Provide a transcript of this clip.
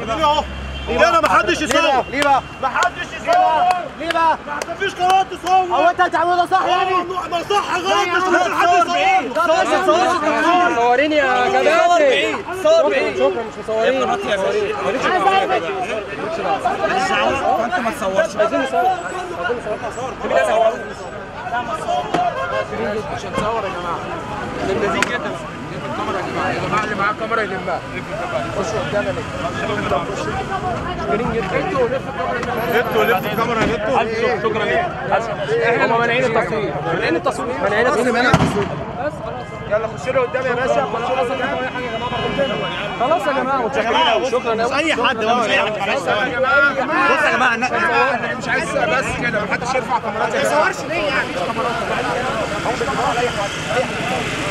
ليه اهو ليه انا ما حدش يصور ليه بقى؟ ما حدش يصور ليه بقى؟ ما فيش قناه تصور هو انت بتعمله ده صح يعني؟ ممنوع ما صح غلط مش لازم حد يصور مصورين يا كباتن صور بعيد شكرا مش مصورين انت ما تصورش عايزين نصور مش هنصور يا جماعه لذيذ جدا الكاميرا يا جماعه يا جماعه اللي معاه كاميرا يلمها خشوا قدامنا شكرين جدا انتوا لف انتوا لف الكاميرا انتوا شكرا ليك احنا مانعين التصوير مانعين التصوير مانعين التصوير يلا خش له قدام يا باشا خش له قدام خلاص يا جماعه متشكرين شكرا مش اي حد هو مش اي حد معلش يا جماعه بص يا جماعه انا مش عايز بس كده محدش يرفع كاميرات ما يصورش ليه يعني